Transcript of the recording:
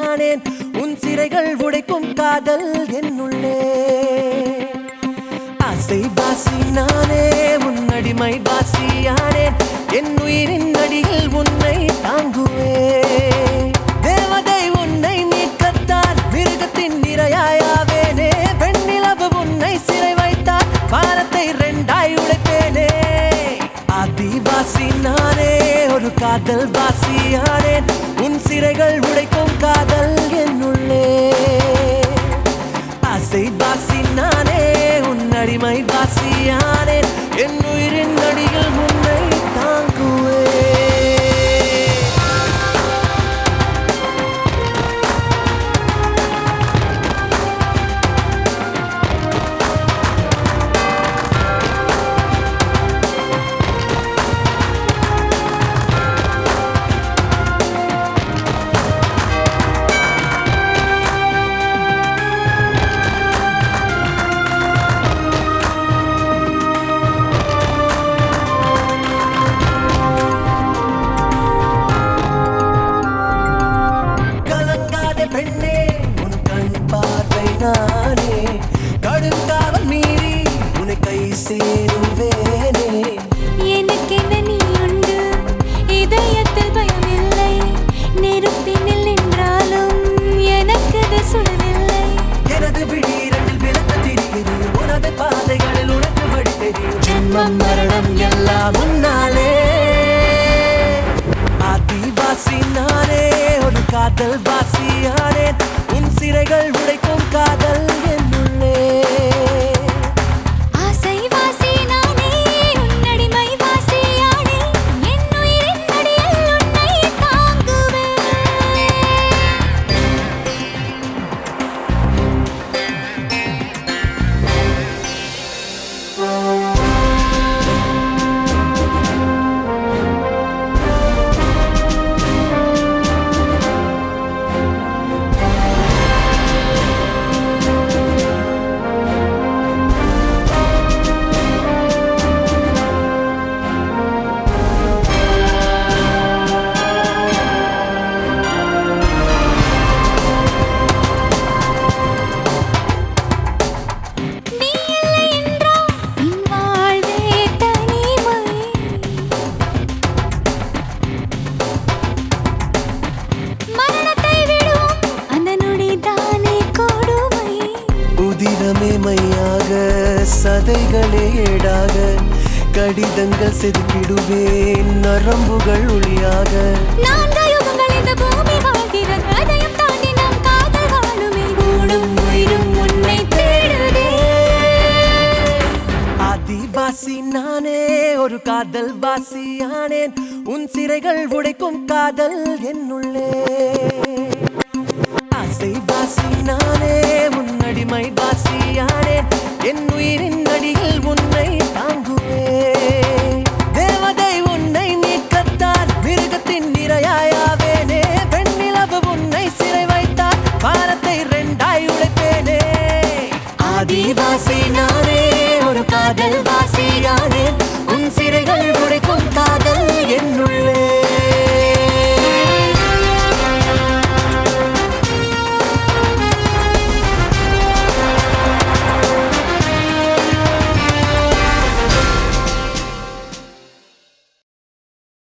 ஆனேன் உன் சிறைகள் உடைக்கும் காதல் என்னுள்ளே ஆசை வாசி நானே உன் அடிமை வாசியானேன் என் உயிரின் அடியில் உன்னை தாங்குவே தேவதை உன்னை மீட்கத்தான் மிருகத்தின் நிறையாயாவேனே பெண்ணிலவு உன்னை சிறை வைத்தால் பாரத்தை ரெண்டாய் உழைப்பேனே ஆதிவாசி நானே ஒரு காதல் வாசியானேன் உன் சிறைகள் உடைக்கும் காதல் என்னுள்ளே ஆசை வாசி நானே உன் அடிமை வாசியானேன் என் உயிரின் அடியில் முன்னை தாங்குவே கலங்காத பெண்ணே உன் கண் பார்வை நானே கடுங்காவல் மீறி உன்னை கை சேருவேனே எனக்கென நீ உண்டு இதயத்தில் பயமில்லை நெருப்பினில் நின்றாலும் எனக்கது சுடவில்லை எனது விழி இரண்டில் விளக்கு தெரிகிறது உனது பாதைகளில் உனக்கு வழி தெரியும் ஜென்மம் மரணம் எல்லாம் முன்னாலே ஆதிவாசி நானே ஒரு காதல் வாசியானேன் உன் சிறைகள் உடைக்கும் காதல் என்னுள்ளே ஆசை வாசி நானே உன் அடிமை வாசியானே என் உயிரின் அடியில் உன்னை தாங்குவேன் நீ இல்லை என்றால் என் வாழ்வே தனிமை மரணத்தை விடும் அந்த நொடிதானே கொடுமை உதிரமே மையாக சதைகளே ஏடாக கடிதங்கள் செதுக்கிடுவேன் நரம்புகள் ஒளியாக நான்கு யுகங்கள் இந்த பூமி வாழ்கிறது அதையும் தாண்டி நம் காதல் வாழுமே ஊடும் உயிரும் உன்னை தேடுதே ஆதிவாசி நானே ஒரு காதல் வாசியானேன் உன் சிறைகள் உடைக்கும் காதல் என்னுள்ளே ஆசை வாசி நானே உன் அடிமை வாசியானேன் என் உயிரின் அடியில் உன்னை தாங்குவே தேவதை உன்னை மீட்கத்தான் மிருகத்தின் நிறையாயாவேனே பெண்ணிலவு உன்னை சிறை வைத்தால் பாரத்தை ரெண்டாய் உழைப்பேனே ஆதிவாசி நானே